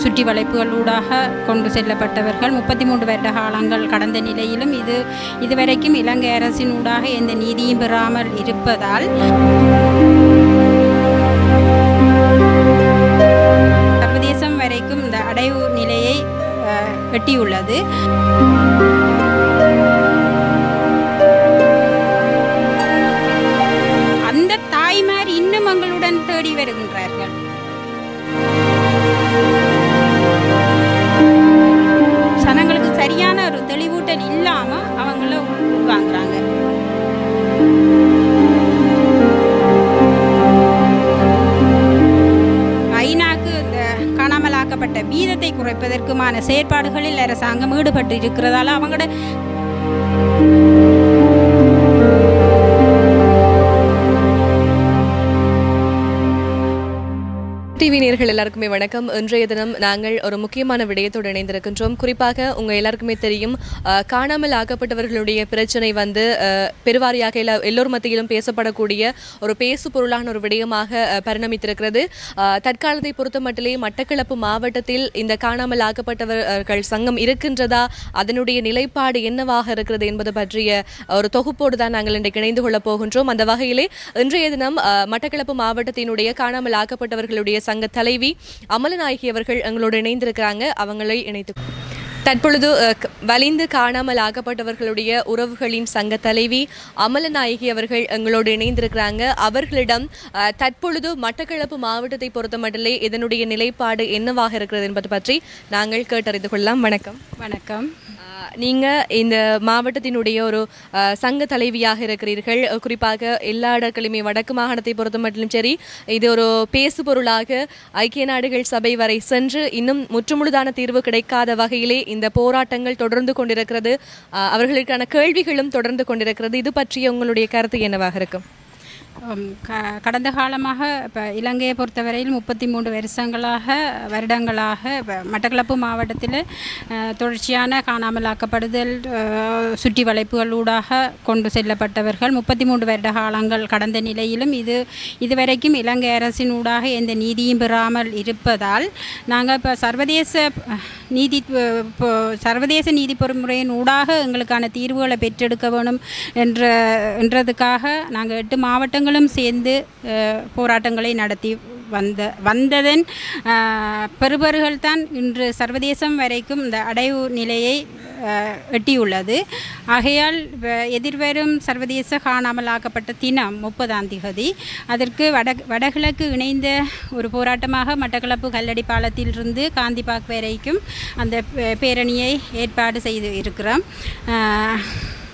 சுற்றி வளைப்புகளூடாக கொண்டு செல்லப்பட்டவர்கள் முப்பத்தி மூன்று வருட காலங்கள் கடந்த நிலையிலும் இது இதுவரைக்கும் இலங்கை அரசின் ஊடாக எந்த நீதியும் பெறாமல் இருப்பதால் சர்வதேசம் வரைக்கும் இந்த அடைவு நிலையை அஹ், எட்டியுள்ளது அந்த தாய்மார் இன்னும் எங்களுடன் தேடி வருகின்றார்கள் சனங்களுக்கு சரியான ஒரு தெளிவூட்டல் இல்லாம அவங்கள உள்வாங்குறாங்க ஐநாக்கு இந்த காணாமலாக்கப்பட்ட வீதத்தை குறைப்பதற்குமான செயற்பாடுகளில் அரசாங்கம் ஈடுபட்டு இருக்கிறதால அவங்களோட டிவி நேர்கள் எல்லாருக்குமே வணக்கம் இன்றைய தினம் நாங்கள் ஒரு முக்கியமான விடயத்தோடு இணைந்திருக்கின்றோம் குறிப்பாக உங்க எல்லாருக்குமே தெரியும் அஹ், காணாமல் ஆக்கப்பட்டவர்களுடைய பிரச்சனை வந்து அஹ், பெருவாரியாக எல்லா எல்லோர் மத்தியிலும் பேசப்படக்கூடிய ஒரு பேசு பொருளான ஒரு விடயமாக அஹ், பரிணமித்திருக்கிறது அஹ், தற்காலத்தை பொறுத்த மட்டிலே மட்டக்களப்பு மாவட்டத்தில் இந்த காணாமல் ஆக்கப்பட்டவர்கள் சங்கம் இருக்கின்றதா அதனுடைய நிலைப்பாடு என்னவாக இருக்கிறது என்பது பற்றிய ஒரு தொகுப்போடு தான் நாங்கள் இன்றைக்கு இணைந்து கொள்ளப் போகின்றோம் அந்த வகையிலே இன்றைய தினம் அஹ், மட்டக்களப்பு மாவட்டத்தினுடைய காணாமல் ஆக்கப்பட்டவர்களுடைய சங்க தலைவி அமலநாயகி அவர்கள் எங்களோடு இணைந்திருக்கிறாங்க அவங்களை இணைத்து தற்பொழுது அஹ், க- வலிந்து காணாமல் ஆக்கப்பட்டவர்களுடைய உறவுகளின் சங்க தலைவி அமலநாயகி அவர்கள் எங்களோடு இணைந்திருக்கிறாங்க அவர்களிடம் அஹ், தற்பொழுது மட்டக்களப்பு மாவட்டத்தை பொறுத்த மட்டிலே இதனுடைய நிலைப்பாடு என்னவாக இருக்கிறது என்பது பற்றி நாங்கள் கேட்டறிந்து கொள்ளலாம் வணக்கம் வணக்கம் ஆஹ் நீங்க இந்த மாவட்டத்தினுடைய ஒரு ஆஹ், சங்க தலைவியாக இருக்கிறீர்கள் அஹ், குறிப்பாக எல்லா இடங்களுமே வடக்கு மாகாணத்தை பொறுத்த மட்டும் சரி இது ஒரு பேசு பொருளாக ஐக்கிய நாடுகள் சபை வரை சென்று இன்னும் முற்றுமுழுதான தீர்வு கிடைக்காத வகையிலே இந்த போராட்டங்கள் தொடர்ந்து கொண்டிருக்கிறது ஆஹ், அவர்களுக்கான கேள்விகளும் தொடர்ந்து கொண்டிருக்கிறது இது பற்றிய உங்களுடைய கருத்து என்னவாக இருக்கும் உம், க- கடந்த காலமாக இப்போ இலங்கையை பொறுத்தவரையில் முப்பத்தி மூன்று வருஷங்களாக வருடங்களாக இப்ப மட்டக்களப்பு மாவட்டத்தில் அஹ், தொடர்ச்சியான காணாமலாக்கப்படுதல் அஹ், சுற்றி வளைப்புகளூடாக கொண்டு செல்லப்பட்டவர்கள் முப்பத்தி மூன்று வருட காலங்கள் கடந்த நிலையிலும் இது இதுவரைக்கும் இலங்கை அரசின் ஊடாக எந்த நீதியும் பெறாமல் இருப்பதால் நாங்கள் இப்போ சர்வதேச அஹ், நீதி அஹ், இப்போ சர்வதேச நீதி பொறிமுறையின் ஊடாக எங்களுக்கான தீர்வுகளை பெற்றெடுக்க வேணும் என்ற என்றதுக்காக நாங்கள் எட்டு மாவட்டங்களும் சேர்ந்து அஹ், போராட்டங்களை நடத்தி வந்த வந்ததன் அஹ், பெறுபர்கள் தான் இன்று சர்வதேசம் வரைக்கும் இந்த அடைவு நிலையை அஹ், எட்டியுள்ளது ஆகையால் வ- எதிர்வரும் சர்வதேச காணாமலாக்கப்பட்ட தினம் முப்பதாம் திகதி அதற்கு வட வடகிழக்கு இணைந்த ஒரு போராட்டமாக மட்டக்களப்பு கல்லடி பாலத்திலிருந்து காந்திபாக் வரைக்கும் அந்த பே- பேரணியை ஏற்பாடு செய்து இருக்கிறோம் அஹ்,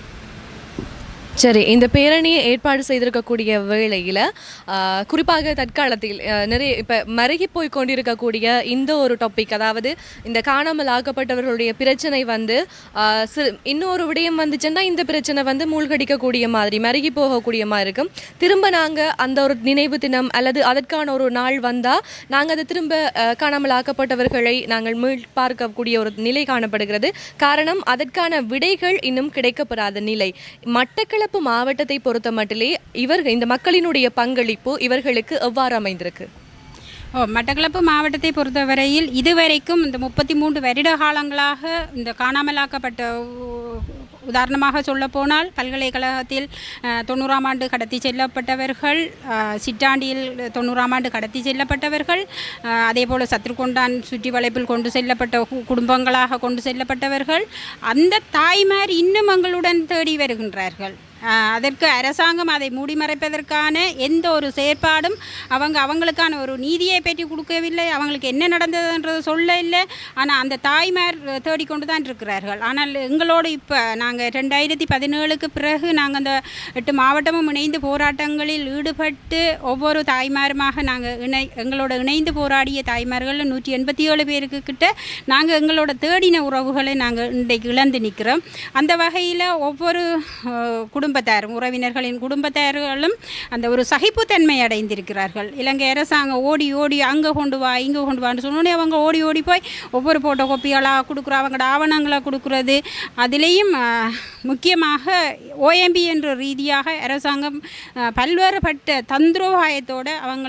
சரி இந்த பேரணியை ஏற்பாடு செய்திருக்கக்கூடிய வேளையில் குறிப்பாக தற்காலத்தில் ஆஹ், நிறைய இப்போ மருகி போய் கொண்டிருக்கக்கூடிய இந்த ஒரு டாபிக் அதாவது இந்த காணாமல் ஆக்கப்பட்டவர்களுடைய பிரச்சனை வந்து ஆஹ், சிறு இன்னொரு விடயம் வந்துச்சுன்னா இந்த பிரச்சனை வந்து மூழ்கடிக்கக்கூடிய மாதிரி மருகி போகக்கூடிய மாதிரி இருக்கும் திரும்ப நாங்கள் அந்த ஒரு நினைவு தினம் அல்லது அதற்கான ஒரு நாள் வந்தால் நாங்கள் அதை திரும்ப ஆஹ், காணாமல் ஆக்கப்பட்டவர்களை நாங்கள் மீள் பார்க்கக்கூடிய ஒரு நிலை காணப்படுகிறது காரணம் அதற்கான விடைகள் இன்னும் கிடைக்கப்பெறாத நிலை மட்டக்களப்பு மாவட்டத்தை பொறுத்த மட்டிலே இவர்கள் இந்த மக்களினுடைய பங்களிப்பு இவர்களுக்கு எவ்வாறு அமைந்திருக்கு ஓ மட்டக்களப்பு மாவட்டத்தை பொறுத்தவரையில் இதுவரைக்கும் இந்த முப்பத்தி மூன்று வருட காலங்களாக இந்த காணாமலாக்கப்பட்ட உ- உதாரணமாக சொல்லப்போனால் பல்கலைக்கழகத்தில் அஹ், தொண்ணூறாம் ஆண்டு கடத்தி செல்லப்பட்டவர்கள் அஹ், சிட்டாண்டியில் தொண்ணூறாம் ஆண்டு கடத்தி செல்லப்பட்டவர்கள் அஹ், அதேபோல் சத்ருகொண்டான் சுற்றி வளைப்பில் கொண்டு செல்லப்பட்ட கு- குடும்பங்களாக கொண்டு செல்லப்பட்டவர்கள் அந்த தாய்மார் இன்னும் எங்களுடன் தேடி வருகின்றார்கள் ஆஹ் அதற்கு அரசாங்கம் அதை மூடி மறைப்பதற்கான எந்த ஒரு செயற்பாடும் அவங்க அவங்களுக்கான ஒரு நீதியை பெற்று கொடுக்கவில்லை அவங்களுக்கு என்ன நடந்ததுன்றது சொல்ல இல்லை ஆனால் அந்த தாய்மார் தேடிக்கொண்டு தான் இருக்கிறார்கள் ஆனால் எங்களோடு இப்போ நாங்கள் ரெண்டாயிரத்தி பதினேழுக்கு பிறகு நாங்கள் அந்த எட்டு மாவட்டமும் இணைந்து போராட்டங்களில் ஈடுபட்டு ஒவ்வொரு தாய்மாருமாக நாங்கள் இணை எங்களோட இணைந்து போராடிய தாய்மார்கள் நூற்றி எண்பத்தி ஏழு பேருக்கு கிட்ட நாங்கள் எங்களோட தேடின உறவுகளை நாங்கள் இன்றைக்கு இழந்து நிற்கிறோம் அந்த வகையில் ஒவ்வொரு அஹ், குடும்பத்தாரும் உறவினர்களின் குடும்பத்தார்களும் அந்த ஒரு சகிப்புத்தன்மை அடைந்திருக்கிறார்கள் இலங்கை அரசாங்கம் ஓடி ஓடி அங்கே கொண்டு வா இங்கே கொண்டு வான்னு சொன்னோடனே அவங்க ஓடி ஓடி போய் ஒவ்வொரு போட்டோ காப்பிகளாக கொடுக்குற அவங்களோட ஆவணங்களை கொடுக்குறது அதுலேயும் அஹ், முக்கியமாக ஓஎம்பி என்ற ரீதியாக அரசாங்கம் அஹ், பல்வேறுபட்ட தந்திரோபாயத்தோடு அவங்கள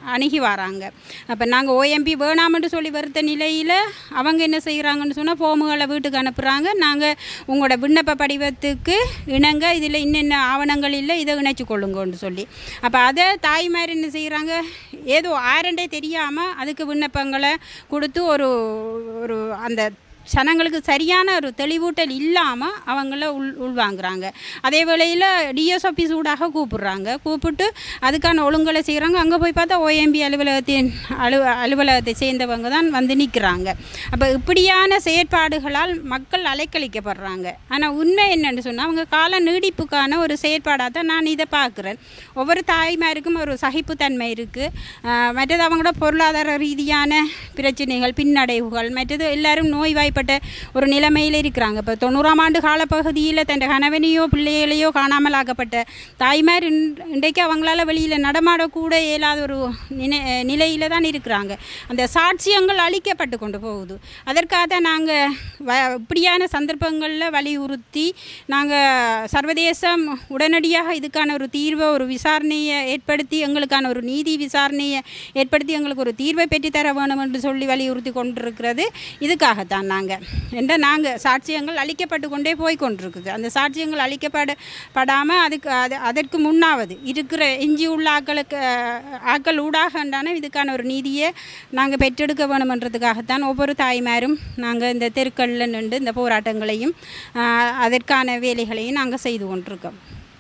அணுகி வராங்க அப்போ நாங்கள் ஓஎம்பி வேணாம்னு சொல்லி வருத்த நிலையில் அவங்க என்ன செய்கிறாங்கன்னு சொன்னால் ஃபோமுகளை வீட்டுக்கு அனுப்புகிறாங்க நாங்கள் உங்களோட விண்ணப்ப படிவத்துக்கு இணங்க இதில் இன்னென்ன ஆவணங்கள் இல்லை இதை இணைச்சு கொள்ளுங்கன்னு சொல்லி அப்போ அதை தாய்மார் என்ன செய்கிறாங்க ஏதோ ஆரண்டே தெரியாமல் அதுக்கு விண்ணப்பங்களை கொடுத்து ஒரு ஒரு அந்த சனங்களுக்கு சரியான ஒரு தெளிவூட்டல் இல்லாமல் அவங்கள உள் உள்வாங்குறாங்க அதே வேளையில் டிஎஸ் ஆஃபீஸ் ஊடாக கூப்பிடுறாங்க கூப்பிட்டு அதுக்கான ஒழுங்கலை செய்கிறாங்க அங்கே போய் பார்த்தா ஓஎம்பி அலுவலகத்தின் அலு அலுவலகத்தை சேர்ந்தவங்க தான் வந்து நிற்கிறாங்க அப்போ இப்படியான செயற்பாடுகளால் மக்கள் அலைக்கழிக்கப்படுறாங்க ஆனால் உண்மை என்னன்னு சொன்னால் அவங்க கால நீடிப்புக்கான ஒரு செயற்பாடாக தான் நான் இதை பார்க்குறேன் ஒவ்வொரு தாய்மாருக்கும் ஒரு சகிப்புத்தன்மை இருக்குது மற்றது அவங்களோட பொருளாதார ரீதியான பிரச்சனைகள் பின்னடைவுகள் மற்றது எல்லாரும் நோய்வாய்ப்பட்ட ஒரு நிலைமையில் இருக்கிறாங்க இப்போ தொண்ணூறாம் ஆண்டு காலப்பகுதியில் தன் கணவனையோ பிள்ளைகளையோ காணாமல் ஆக்கப்பட்ட தாய்மார் இன்- இன்றைக்கு அவங்களால வெளியில் நடமாடக்கூட இயலாத ஒரு நினை நிலையில் தான் இருக்கிறாங்க அந்த சாட்சியங்கள் அழிக்கப்பட்டு கொண்டு போகுது அதற்காக தான் நாங்கள் வ இப்படியான சந்தர்ப்பங்களில் வலியுறுத்தி நாங்கள் சர்வதேசம் உடனடியாக இதுக்கான ஒரு தீர்வை ஒரு விசாரணையை ஏற்படுத்தி எங்களுக்கான ஒரு நீதி விசாரணையை ஏற்படுத்தி எங்களுக்கு ஒரு தீர்வை பெற்றுத்தர வேணும் என்று சொல்லி வலியுறுத்தி கொண்டிருக்கிறது இதுக்காகத்தான் நாங்கள் என்ற நாங்கள் சாட்சியங்கள் அளிக்கப்பட்டு கொண்டே போய் கொண்டிருக்குது அந்த சாட்சியங்கள் அளிக்கப்பட படாமல் அதுக்கு அது அதற்கு முன்னாவது இருக்கிற எஞ்சி உள்ள ஆக்களுக்கு அஹ், ஆக்கள் ஊடாகண்டான இதுக்கான ஒரு நீதியை நாங்கள் பெற்றெடுக்க வேணுமன்றதுக்காகத்தான் ஒவ்வொரு தாய்மாரும் நாங்கள் இந்த தெருக்களில் நின்று இந்த போராட்டங்களையும் அஹ், அதற்கான வேலைகளையும் நாங்கள் செய்து கொண்டிருக்கோம்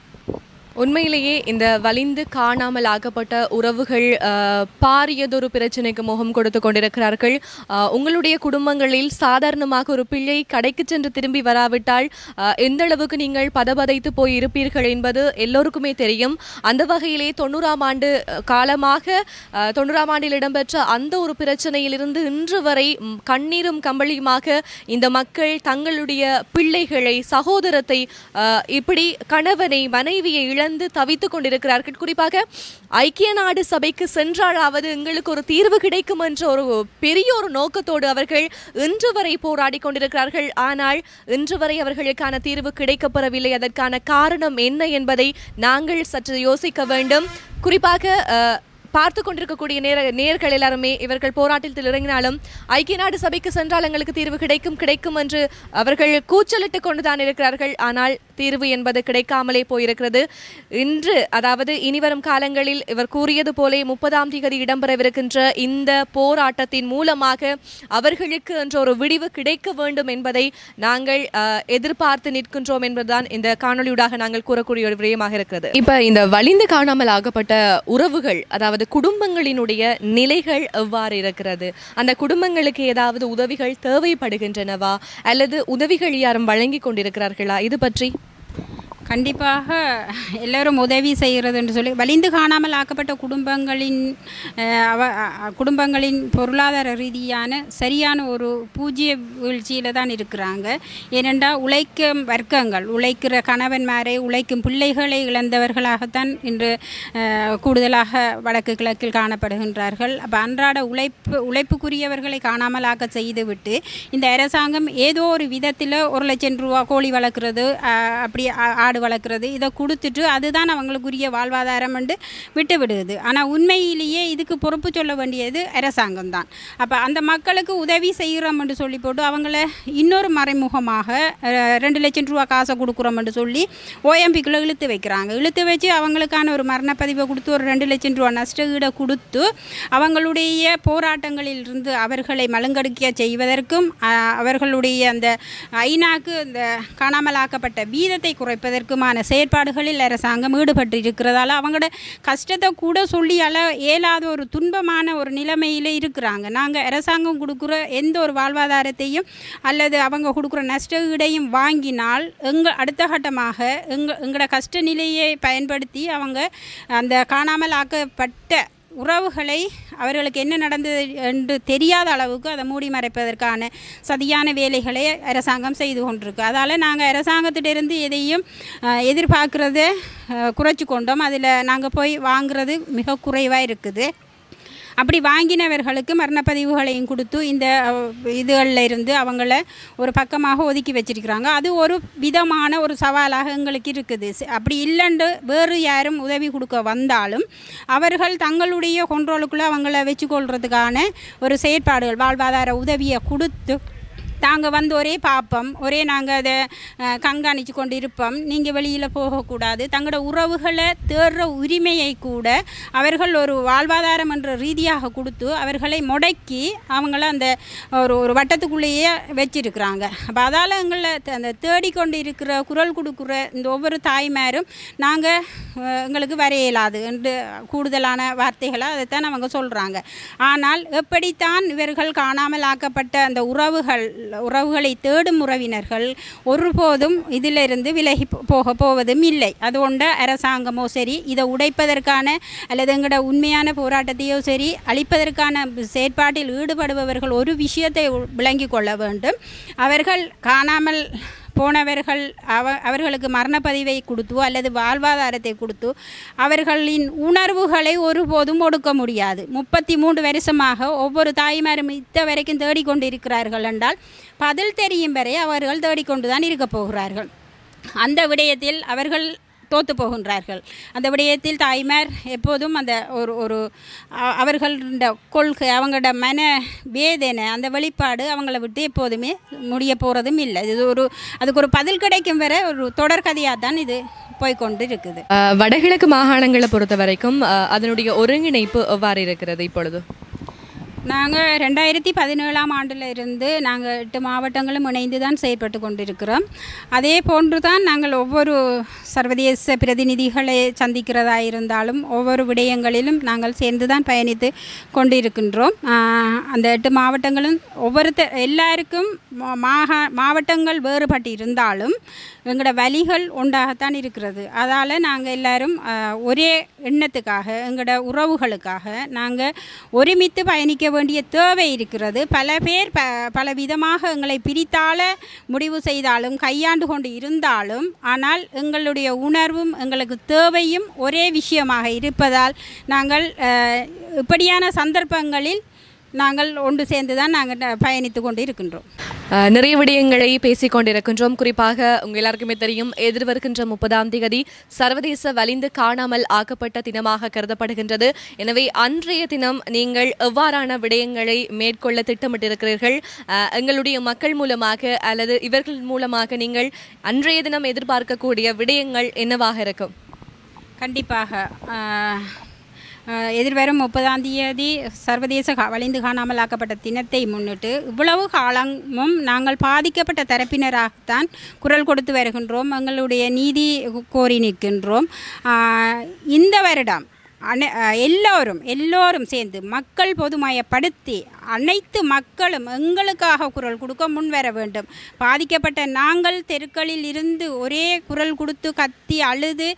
உண்மையிலேயே இந்த வலிந்து காணாமல் ஆக்கப்பட்ட உறவுகள் அஹ், பாரியதொரு பிரச்சனைக்கு முகம் கொடுத்து கொண்டிருக்கிறார்கள் அஹ், உங்களுடைய குடும்பங்களில் சாதாரணமாக ஒரு பிள்ளை கடைக்கு சென்று திரும்பி வராவிட்டால் அஹ், எந்த அளவுக்கு நீங்கள் பதபதைத்து போய் இருப்பீர்கள் என்பது எல்லோருக்குமே தெரியும் அந்த வகையிலே தொண்ணூறாம் ஆண்டு அஹ், காலமாக அஹ், தொண்ணூறாம் ஆண்டில் இடம்பெற்ற அந்த ஒரு பிரச்சனையிலிருந்து இன்று வரை ம், கண்ணீரும் கம்பளியுமாக இந்த மக்கள் தங்களுடைய பிள்ளைகளை சகோதரத்தை அஹ், இப்படி கணவனை மனைவியை இழந்து தவித்துக் கொண்டிருக்கிறார்கள் குறிப்பாக ஐக்கிய நாடு சபைக்கு சென்றாலாவது எங்களுக்கு ஒரு தீர்வு கிடைக்கும் என்ற ஒரு பெரிய ஒரு நோக்கத்தோடு அவர்கள் இன்று வரை போராடி கொண்டிருக்கிறார்கள் ஆனால் இன்று வரை அவர்களுக்கான தீர்வு கிடைக்கப்பெறவில்லை அதற்கான காரணம் என்ன என்பதை நாங்கள் சற்று யோசிக்க வேண்டும் குறிப்பாக அஹ், பார்த்து கொண்டிருக்கக்கூடிய நேர நேர்கள் எல்லாருமே இவர்கள் போராட்டத்தில் இறங்கினாலும் ஐக்கிய நாடு சபைக்கு சென்றால் எங்களுக்கு தீர்வு கிடைக்கும் கிடைக்கும் என்று அவர்கள் கூச்சலிட்டு கொண்டுதான் இருக்கிறார்கள் ஆனால் தீர்வு என்பது கிடைக்காமலே போயிருக்கிறது இன்று அதாவது இனிவரும் காலங்களில் இவர் கூறியது போலே முப்பதாம் தேதி இடம்பெறவிருக்கின்ற இந்த போராட்டத்தின் மூலமாக அவர்களுக்கு என்ற ஒரு விடிவு கிடைக்க வேண்டும் என்பதை நாங்கள் அஹ், எதிர்பார்த்து நிற்கின்றோம் என்பதுதான் இந்த காணொளியூடாக நாங்கள் கூறக்கூடிய ஒரு விடயமாக இருக்கிறது இப்ப இந்த வலிந்து காணாமல் ஆகப்பட்ட உறவுகள் அதாவது குடும்பங்களினுடைய நிலைகள் எவ்வாறு இருக்கிறது அந்த குடும்பங்களுக்கு ஏதாவது உதவிகள் தேவைப்படுகின்றனவா அல்லது உதவிகள் யாரும் வழங்கி கொண்டிருக்கிறார்களா இது பற்றி கண்டிப்பாக எல்லோரும் உதவி செய்கிறது என்று சொல்லி வலிந்து காணாமல் ஆக்கப்பட்ட குடும்பங்களின் அஹ், அவ அ- குடும்பங்களின் பொருளாதார ரீதியான சரியான ஒரு பூஜ்ய வீழ்ச்சியில் தான் இருக்கிறாங்க ஏனென்றால் உழைக்கும் வர்க்கங்கள் உழைக்கிற கணவன்மாரை உழைக்கும் பிள்ளைகளை இழந்தவர்களாகத்தான் இன்று அஹ், கூடுதலாக வடக்கு கிழக்கில் காணப்படுகின்றார்கள் அப்போ அன்றாட உழைப்பு உழைப்புக்குரியவர்களை காணாமல் ஆக்க செய்துவிட்டு இந்த அரசாங்கம் ஏதோ ஒரு விதத்தில் ஒரு லட்சம் ரூபா கோழி வளர்க்குறது அஹ், அப்படி ஆ- ஆடு வளர்க்குறது இதை கொடுத்துட்டு அதுதான் அவங்களுக்குரிய வாழ்வாதாரம் என்று விட்டு விடுது ஆனால் உண்மையிலேயே இதுக்கு பொறுப்பு சொல்ல வேண்டியது அரசாங்கம் தான் அப்போ அந்த மக்களுக்கு உதவி செய்கிறோம் என்று சொல்லி போட்டு அவங்கள இன்னொரு மறைமுகமாக அஹ், ரெண்டு லட்சம் ரூபா காசை கொடுக்குறோம் என்று சொல்லி ஓஎம்பிக்குள்ளே இழுத்து வைக்கிறாங்க இழுத்து வச்சு அவங்களுக்கான ஒரு மரணப்பதிவை கொடுத்து ஒரு ரெண்டு லட்சம் ரூபா நஷ்ட ஈடை கொடுத்து அவங்களுடைய போராட்டங்களில் இருந்து அவர்களை மழுங்கடிக்க செய்வதற்கும் அஹ், அவர்களுடைய அந்த ஐநாக்கு இந்த காணாமலாக்கப்பட்ட வீதத்தை குறைப்பதற்குமான செயற்பாடுகளில் அரசாங்கம் ஈடுபட்டு இருக்கிறதால அவங்களோட கஷ்டத்தை கூட சொல்லி அள இயலாத ஒரு துன்பமான ஒரு நிலைமையில் இருக்கிறாங்க நாங்கள் அரசாங்கம் கொடுக்குற எந்த ஒரு வாழ்வாதாரத்தையும் அல்லது அவங்க கொடுக்குற நஷ்ட ஈடையும் வாங்கினால் எங்கள் அடுத்த கட்டமாக எங்கள் எங்களோட கஷ்ட நிலையை பயன்படுத்தி அவங்க அந்த காணாமல் ஆக்கப்பட்ட உறவுகளை அவர்களுக்கு என்ன நடந்தது என்று தெரியாத அளவுக்கு அதை மூடி மறைப்பதற்கான சதியான வேலைகளை அரசாங்கம் செய்து கொண்டிருக்கு அதால் நாங்கள் அரசாங்கத்திட்டிருந்து எதையும் அஹ், எதிர்பார்க்கிறத அஹ், குறைச்சி கொண்டோம் அதில் நாங்கள் போய் வாங்குறது மிக குறைவாக இருக்குது அப்படி வாங்கினவர்களுக்கு மரணப்பதிவுகளையும் கொடுத்து இந்த இதுகளில் இருந்து அவங்கள ஒரு பக்கமாக ஒதுக்கி வச்சிருக்கிறாங்க அது ஒரு விதமான ஒரு சவாலாக எங்களுக்கு இருக்குது ச- அப்படி இல்லைண்டு வேறு யாரும் உதவி கொடுக்க வந்தாலும் அவர்கள் தங்களுடைய கொண்ட்ரோலுக்குள்ளே அவங்கள வச்சுக்கொள்றதுக்கான ஒரு செயற்பாடுகள் வாழ்வாதார உதவியை கொடுத்து நாங்கள் வந்து ஒரே பார்ப்போம் ஒரே நாங்கள் அதை அஹ், கண்காணித்து கொண்டு இருப்போம் நீங்கள் வெளியில் போகக்கூடாது தங்களோட உறவுகளை தேடுற உரிமையை கூட அவர்கள் ஒரு வாழ்வாதாரம் என்ற ரீதியாக கொடுத்து அவர்களை முடக்கி அவங்கள அந்த ஒரு ஒரு வட்டத்துக்குள்ளேயே வச்சிருக்கிறாங்க அப்போ அதால் எங்களை த- அந்த தேடிக்கொண்டு இருக்கிற குரல் கொடுக்குற இந்த ஒவ்வொரு தாய்மாரும் நாங்கள் எங்களுக்கு வர இயலாது என்று கூடுதலான வார்த்தைகளை அதைத்தான் அவங்க சொல்கிறாங்க ஆனால் எப்படித்தான் இவர்கள் காணாமல் ஆக்கப்பட்ட அந்த உறவுகள் உறவுகளை தேடும் உறவினர்கள் ஒருபோதும் இதிலிருந்து விலகி போ- போக போவதும் இல்லை அது கொண்ட அரசாங்கமோ சரி இதை உடைப்பதற்கான அல்லது எங்களோட உண்மையான போராட்டத்தையோ சரி அழிப்பதற்கான செயற்பாட்டில் ஈடுபடுபவர்கள் ஒரு விஷயத்தை உ- விளங்கிக் கொள்ள வேண்டும் அவர்கள் காணாமல் போனவர்கள் அவ அவர்களுக்கு மரணப்பதிவை கொடுத்தோ அல்லது வாழ்வாதாரத்தை கொடுத்தோ அவர்களின் உணர்வுகளை ஒருபோதும் ஒடுக்க முடியாது முப்பத்தி மூன்று வருஷமாக ஒவ்வொரு தாய்மாரும் இத்த வரைக்கும் தேடிக்கொண்டிருக்கிறார்கள் என்றால் பதில் தெரியும் வரை அவர்கள் தேடிக்கொண்டு தான் இருக்க போகிறார்கள் அந்த விடயத்தில் அவர்கள் தோத்து போகின்றார்கள் அந்த விடயத்தில் தாய்மார் எப்போதும் அந்த ஒரு ஒரு அ- அவர்களோட கொள்கை அவங்களோட மன வேதனை அந்த வெளிப்பாடு அவங்கள விட்டு எப்போதுமே முடிய போகிறதும் இல்லை இது ஒரு அதுக்கு ஒரு பதில் கிடைக்கும் வரை ஒரு தொடர்கதையாக தான் இது போய்க்கொண்டு இருக்குது அஹ், வடகிழக்கு மாகாணங்களை பொறுத்த வரைக்கும் அஹ், அதனுடைய ஒருங்கிணைப்பு எவ்வாறு இருக்கிறது இப்பொழுது நாங்கள் ரெண்டாயிரத்தி பதினேழாம் ஆண்டில் இருந்து நாங்கள் எட்டு மாவட்டங்களும் இணைந்து தான் செயற்பட்டு கொண்டிருக்கிறோம் அதே போன்று தான் நாங்கள் ஒவ்வொரு சர்வதேச பிரதிநிதிகளை சந்திக்கிறதா இருந்தாலும் ஒவ்வொரு விடயங்களிலும் நாங்கள் சேர்ந்து தான் பயணித்து கொண்டிருக்கின்றோம் ஆஹ் அந்த எட்டு மாவட்டங்களும் ஒவ்வொருத்த எல்லாருக்கும் மா- மாகா மாவட்டங்கள் வேறுபட்டு இருந்தாலும் எங்களோட வழிகள் ஒன்றாகத்தான் இருக்கிறது அதால் நாங்கள் எல்லாரும் ஆஹ், ஒரே எண்ணத்துக்காக எங்களோட உறவுகளுக்காக நாங்கள் ஒருமித்து பயணிக்க வேண்டிய தேவை இருக்கிறது பல பேர் ப பல விதமாக எங்களை பிரித்தால முடிவு செய்தாலும் கையாண்டு கொண்டு இருந்தாலும் ஆனால் எங்களுடைய உணர்வும் எங்களுக்கு தேவையும் ஒரே விஷயமாக இருப்பதால் நாங்கள் ஆஹ், இப்படியான சந்தர்ப்பங்களில் நாங்கள் ஒன்று சேர்ந்து தான் நாங்கள் பயணித்து கொண்டு இருக்கின்றோம் அஹ், நிறைய விடயங்களை பேசிக் கொண்டிருக்கின்றோம் குறிப்பாக உங்க எல்லாருக்குமே தெரியும் எதிர்வருகின்ற முப்பதாம் தேதி சர்வதேச வலிந்து காணாமல் ஆக்கப்பட்ட தினமாக கருதப்படுகின்றது எனவே அன்றைய தினம் நீங்கள் எவ்வாறான விடயங்களை மேற்கொள்ள திட்டமிட்டிருக்கிறீர்கள் அஹ், எங்களுடைய மக்கள் மூலமாக அல்லது இவர்கள் மூலமாக நீங்கள் அன்றைய தினம் எதிர்பார்க்கக்கூடிய விடயங்கள் என்னவாக இருக்கும் கண்டிப்பாக ஆஹ், ஆஹ், எதிர்வரும் முப்பதாம் தேதி சர்வதேச கா- வலிந்து காணாமல் ஆக்கப்பட்ட தினத்தை முன்னிட்டு இவ்வளவு காலமும் நாங்கள் பாதிக்கப்பட்ட தரப்பினராகத்தான் குரல் கொடுத்து வருகின்றோம் எங்களுடைய நீதி கோரி நிற்கின்றோம் ஆஹ், இந்த வருடம் அனை அஹ் எல்லோரும் எல்லோரும் சேர்ந்து மக்கள் பொதுமயப்படுத்தி அனைத்து மக்களும் எங்களுக்காக குரல் கொடுக்க முன்வர வேண்டும் பாதிக்கப்பட்ட நாங்கள் தெருக்களில் இருந்து ஒரே குரல் கொடுத்து கத்தி அழுது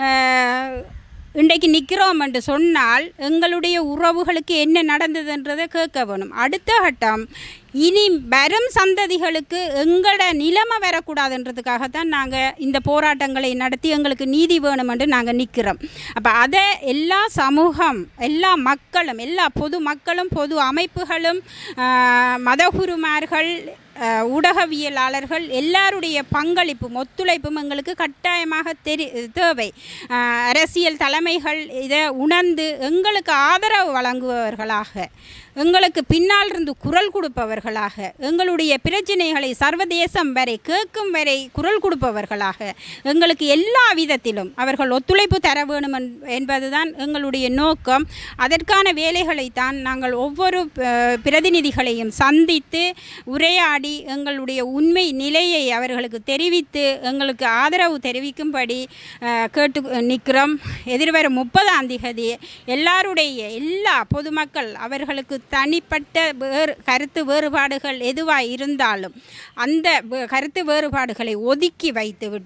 அஹ், இன்றைக்கு நிற்கிறோம் என்று சொன்னால் எங்களுடைய உறவுகளுக்கு என்ன நடந்ததுன்றதை கேட்க வேணும் அடுத்த கட்டம் இனி வரும் சந்ததிகளுக்கு எங்களோட நிலைமை வரக்கூடாதுன்றதுக்காகத்தான் நாங்கள் இந்த போராட்டங்களை நடத்தி எங்களுக்கு நீதி வேணும் என்று நாங்கள் நிற்கிறோம் அப்போ அதை எல்லா சமூகம் எல்லா மக்களும் எல்லா பொது மக்களும் பொது அமைப்புகளும் ஆஹ், மதகுருமார்கள் ஆஹ், ஊடகவியலாளர்கள் எல்லாருடைய பங்களிப்பும் ஒத்துழைப்பும் எங்களுக்கு கட்டாயமாக தெரி தேவை ஆஹ், அரசியல் தலைமைகள் இதை உணர்ந்து எங்களுக்கு ஆதரவு வழங்குபவர்களாக எங்களுக்கு பின்னால் இருந்து குரல் கொடுப்பவர்களாக எங்களுடைய பிரச்சனைகளை சர்வதேசம் வரை கேட்கும் வரை குரல் கொடுப்பவர்களாக எங்களுக்கு எல்லா விதத்திலும் அவர்கள் ஒத்துழைப்பு தர வேணும் என்- என்பதுதான் எங்களுடைய நோக்கம் அதற்கான வேலைகளைத்தான் நாங்கள் ஒவ்வொரு அஹ், பிரதிநிதிகளையும் சந்தித்து உரையாடி எங்களுடைய உண்மை நிலையை அவர்களுக்கு தெரிவித்து எங்களுக்கு ஆதரவு தெரிவிக்கும்படி அஹ், கேட்டு நிற்கிறோம் எதிர்வரும் முப்பதாம் திகதி எல்லாருடைய எல்லா பொதுமக்கள் அவர்களுக்கு தனிப்பட்ட வேறு கருத்து வேறுபாடுகள் எதுவாக இருந்தாலும் அந்த வே- கருத்து வேறுபாடுகளை ஒதுக்கி வைத்துவிட்டு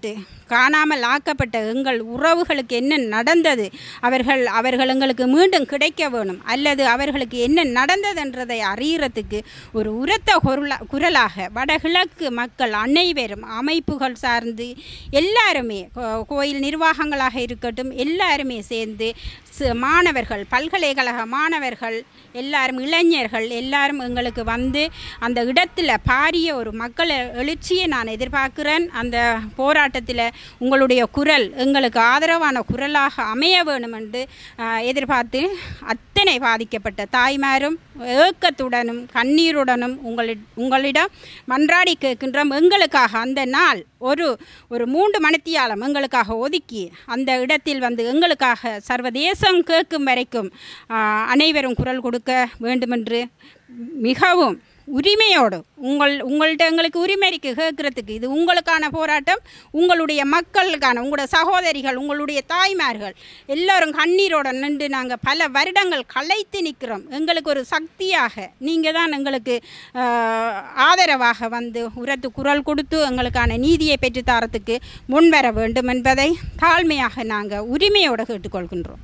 காணாமல் ஆக்கப்பட்ட எங்கள் உறவுகளுக்கு என்ன நடந்தது அவர்கள் அவர்கள் எங்களுக்கு மீண்டும் கிடைக்க வேணும் அல்லது அவர்களுக்கு என்ன நடந்ததுன்றதை அறியறதுக்கு ஒரு உரத்த குரலா குரலாக வடகிழக்கு மக்கள் அனைவரும் அமைப்புகள் சார்ந்து எல்லாருமே கோ- கோயில் நிர்வாகங்களாக இருக்கட்டும் எல்லாருமே சேர்ந்து சு- மாணவர்கள் பல்கலைக்கழக மாணவர்கள் எல்லாரும் இளைஞர்கள் எல்லாரும் எங்களுக்கு வந்து அந்த இடத்துல பாரிய ஒரு மக்கள் எழுச்சியை நான் எதிர்பார்க்கிறேன் அந்த போராட்டத்தில் உங்களுடைய குரல் எங்களுக்கு ஆதரவான குரலாக அமைய வேணும் என்று ஆஹ், எதிர்பார்த்து அத்தனை பாதிக்கப்பட்ட தாய்மாரும் ஏக்கத்துடனும் கண்ணீருடனும் உங்களி உங்களிடம் மன்றாடி கேட்கின்றோம் எங்களுக்காக அந்த நாள் ஒரு ஒரு மூன்று மணித்தியாலம் எங்களுக்காக ஒதுக்கி அந்த இடத்தில் வந்து எங்களுக்காக சர்வதேசம் கேட்கும் வரைக்கும் ஆஹ், அனைவரும் குரல் கொடுக்க வேண்டுமென்று மிகவும் உரிமையோடு உங்கள் உங்கள்கிட்ட எங்களுக்கு உரிமை இருக்கு கேட்குறதுக்கு இது உங்களுக்கான போராட்டம் உங்களுடைய மக்களுக்கான உங்களோட சகோதரிகள் உங்களுடைய தாய்மார்கள் எல்லாரும் கண்ணீரோட நின்று நாங்கள் பல வருடங்கள் களைத்து நிற்கிறோம் எங்களுக்கு ஒரு சக்தியாக நீங்கள் தான் எங்களுக்கு ஆஹ், ஆதரவாக வந்து உரத்து குரல் கொடுத்து எங்களுக்கான நீதியை பெற்றுத்தரத்துக்கு முன்வர வேண்டும் என்பதை தாழ்மையாக நாங்கள் உரிமையோடு கேட்டுக்கொள்கின்றோம்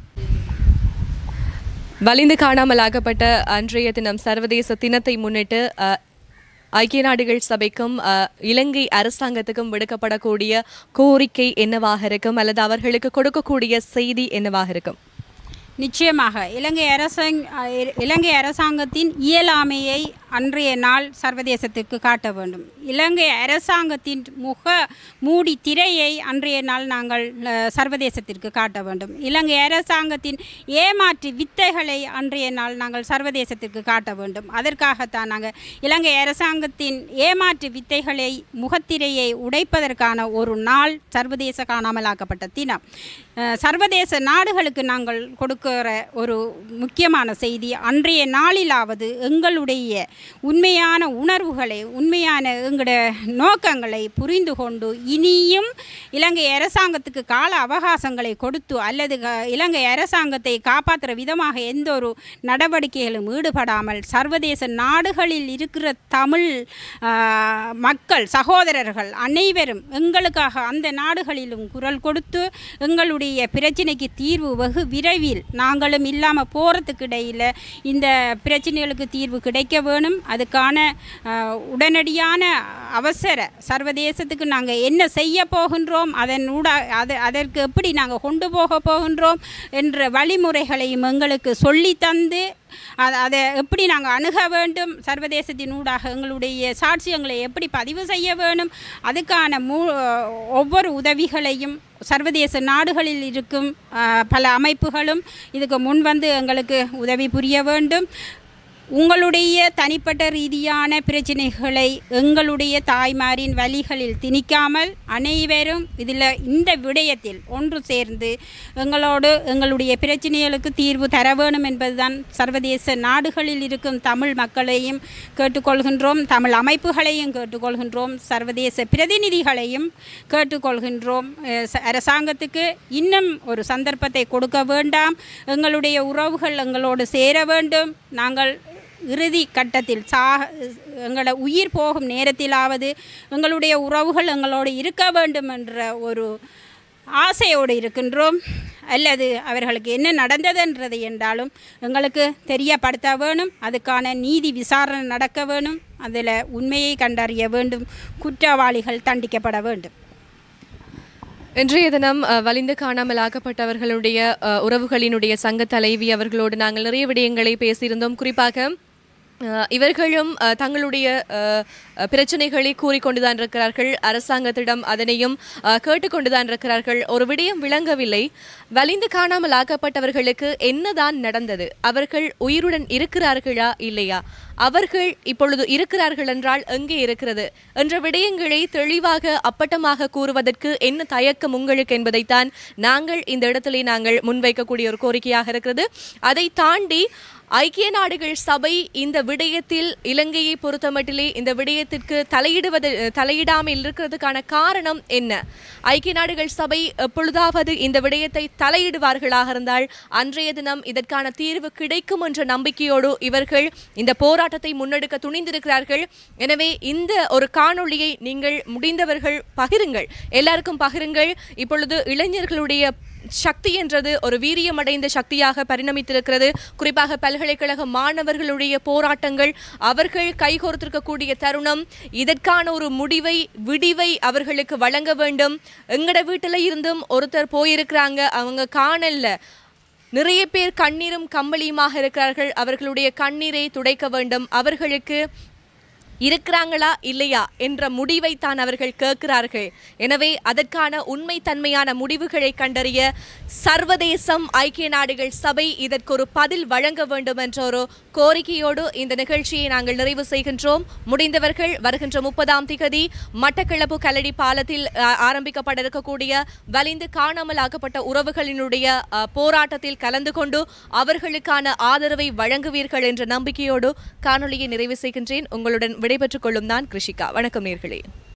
வலிந்து காணாமல் ஆகப்பட்ட அன்றைய தினம் சர்வதேச தினத்தை முன்னிட்டு அஹ், ஐக்கிய நாடுகள் சபைக்கும் அஹ், இலங்கை அரசாங்கத்துக்கும் விடுக்கப்படக்கூடிய கோரிக்கை என்னவாக இருக்கும் அல்லது அவர்களுக்கு கொடுக்கக்கூடிய செய்தி என்னவாக இருக்கும் நிச்சயமாக இலங்கை அரசாங் இலங்கை அரசாங்கத்தின் இயலாமையை அன்றைய நாள் சர்வதேசத்திற்கு காட்ட வேண்டும் இலங்கை அரசாங்கத்தின் முக மூடி திரையை அன்றைய நாள் நாங்கள் அஹ், சர்வதேசத்திற்கு காட்ட வேண்டும் இலங்கை அரசாங்கத்தின் ஏமாற்று வித்தைகளை அன்றைய நாள் நாங்கள் சர்வதேசத்திற்கு காட்ட வேண்டும் அதற்காகத்தான் நாங்கள் இலங்கை அரசாங்கத்தின் ஏமாற்று வித்தைகளை முகத்திரையை உடைப்பதற்கான ஒரு நாள் சர்வதேச காணாமலாக்கப்பட்ட தினம் அஹ், சர்வதேச நாடுகளுக்கு நாங்கள் கொடுக்கிற ஒரு முக்கியமான செய்தி அன்றைய நாளிலாவது எங்களுடைய உண்மையான உணர்வுகளை உண்மையான எங்களோட நோக்கங்களை புரிந்து கொண்டு இனியும் இலங்கை அரசாங்கத்துக்கு கால அவகாசங்களை கொடுத்து அல்லது க- இலங்கை அரசாங்கத்தை காப்பாற்றுற விதமாக எந்த ஒரு நடவடிக்கைகளும் ஈடுபடாமல் சர்வதேச நாடுகளில் இருக்கிற தமிழ் ஆஹ், மக்கள் சகோதரர்கள் அனைவரும் எங்களுக்காக அந்த நாடுகளிலும் குரல் கொடுத்து எங்களுடைய பிரச்சனைக்கு தீர்வு வெகு விரைவில் நாங்களும் இல்லாமல் போகிறதுக்கு இடையில் இந்த பிரச்சனைகளுக்கு தீர்வு கிடைக்க வேணும் அதுக்கான ஆஹ், உடனடியான அவசர சர்வதேசத்துக்கு நாங்கள் என்ன செய்ய போகின்றோம் அதன் ஊடா அது அதற்கு எப்படி நாங்கள் கொண்டு போக போகின்றோம் என்ற வழிமுறைகளையும் எங்களுக்கு சொல்லி தந்து அதை அதை எப்படி நாங்கள் அணுக வேண்டும் சர்வதேசத்தின் ஊடாக எங்களுடைய சாட்சியங்களை எப்படி பதிவு செய்ய வேணும் அதுக்கான மூ ஒவ்வொரு உதவிகளையும் சர்வதேச நாடுகளில் இருக்கும் ஆஹ், பல அமைப்புகளும் இதுக்கு முன் வந்து எங்களுக்கு உதவி புரிய வேண்டும் உங்களுடைய தனிப்பட்ட ரீதியான பிரச்சனைகளை எங்களுடைய தாய்மாரின் வழிகளில் திணிக்காமல் அனைவரும் இதில் இந்த விடயத்தில் ஒன்று சேர்ந்து எங்களோடு எங்களுடைய பிரச்சனைகளுக்கு தீர்வு தர வேணும் என்பதுதான் சர்வதேச நாடுகளில் இருக்கும் தமிழ் மக்களையும் கேட்டுக்கொள்கின்றோம் தமிழ் அமைப்புகளையும் கேட்டுக்கொள்கின்றோம் சர்வதேச பிரதிநிதிகளையும் கேட்டுக்கொள்கின்றோம் அஹ் ச- அரசாங்கத்துக்கு இன்னும் ஒரு சந்தர்ப்பத்தை கொடுக்க வேண்டாம் எங்களுடைய உறவுகள் எங்களோடு சேர வேண்டும் நாங்கள் இறுதி கட்டத்தில் சா எங்களோட உயிர் போகும் நேரத்திலாவது எங்களுடைய உறவுகள் எங்களோடு இருக்க வேண்டும் என்ற ஒரு ஆசையோடு இருக்கின்றோம் அல்லது அவர்களுக்கு என்ன நடந்ததுன்றது என்றாலும் எங்களுக்கு தெரியப்படுத்த வேணும் அதுக்கான நீதி விசாரணை நடக்க வேணும் அதில் உண்மையை கண்டறிய வேண்டும் குற்றவாளிகள் தண்டிக்கப்பட வேண்டும் இன்றைய தினம் அஹ், வலிந்து காணாமல் ஆக்கப்பட்டவர்களுடைய அஹ், உறவுகளினுடைய சங்க தலைவி அவர்களோடு நாங்கள் நிறைய விடயங்களை பேசியிருந்தோம் குறிப்பாக அஹ், இவர்களும் அஹ், தங்களுடைய அஹ், அஹ், பிரச்சனைகளை கூறிக்கொண்டுதான் இருக்கிறார்கள் அரசாங்கத்திடம் அதனையும் அஹ், கேட்டுக்கொண்டுதான் இருக்கிறார்கள் ஒரு விடயம் விளங்கவில்லை வலிந்து காணாமல் ஆக்கப்பட்டவர்களுக்கு என்னதான் நடந்தது அவர்கள் உயிருடன் இருக்கிறார்களா இல்லையா அவர்கள் இப்பொழுது இருக்கிறார்கள் என்றால் எங்கே இருக்கிறது என்ற விடயங்களை தெளிவாக அப்பட்டமாக கூறுவதற்கு என்ன தயக்கம் உங்களுக்கு என்பதைத்தான் நாங்கள் இந்த இடத்திலே நாங்கள் முன்வைக்கக்கூடிய ஒரு கோரிக்கையாக இருக்கிறது அதை தாண்டி ஐக்கிய நாடுகள் சபை இந்த விடயத்தில் இலங்கையை பொறுத்தமட்டிலே இந்த விடயத்திற்கு தலையிடுவது தலையிடாமல் இருக்கிறதுக்கான காரணம் என்ன ஐக்கிய நாடுகள் சபை எப்பொழுதாவது இந்த விடயத்தை தலையிடுவார்களாக இருந்தால் அன்றைய தினம் இதற்கான தீர்வு கிடைக்கும் என்ற நம்பிக்கையோடு இவர்கள் இந்த போராட்டத்தை முன்னெடுக்க துணிந்திருக்கிறார்கள் எனவே இந்த ஒரு காணொளியை நீங்கள் முடிந்தவர்கள் பகிருங்கள் எல்லாருக்கும் பகிருங்கள் இப்பொழுது இளைஞர்களுடைய சக்தி என்றது ஒரு வீரியமடைந்த சக்தியாக பரிணமித்திருக்கிறது குறிப்பாக பல்கலைக்கழக மாணவர்களுடைய போராட்டங்கள் அவர்கள் கைகோர்த்திருக்கக்கூடிய தருணம் இதற்கான ஒரு முடிவை விடிவை அவர்களுக்கு வழங்க வேண்டும் எங்கட வீட்டில் இருந்தும் ஒருத்தர் போயிருக்கிறாங்க அவங்க காணல நிறைய பேர் கண்ணீரும் கம்பளியுமாக இருக்கிறார்கள் அவர்களுடைய கண்ணீரை துடைக்க வேண்டும் அவர்களுக்கு இருக்கிறாங்களா இல்லையா என்ற முடிவை தான் அவர்கள் கேட்கிறார்கள் எனவே அதற்கான உண்மை தன்மையான முடிவுகளை கண்டறிய சர்வதேசம் ஐக்கிய நாடுகள் சபை இதற்கு ஒரு பதில் வழங்க வேண்டும் என்ற ஒரு கோரிக்கையோடு இந்த நிகழ்ச்சியை நாங்கள் நிறைவு செய்கின்றோம் முடிந்தவர்கள் வருகின்ற முப்பதாம் திகதி மட்டக்களப்பு கல்லடி பாலத்தில் அஹ், ஆரம்பிக்கப்பட இருக்கக்கூடிய வலிந்து காணாமல் ஆக்கப்பட்ட உறவுகளினுடைய அஹ், போராட்டத்தில் கலந்து கொண்டு அவர்களுக்கான ஆதரவை வழங்குவீர்கள் என்ற நம்பிக்கையோடு காணொளியை நிறைவு செய்கின்றேன் உங்களுடன் விடைபெற்றுக் கொள்ளும் நான் கிருஷிகா வணக்கம் நேர்களே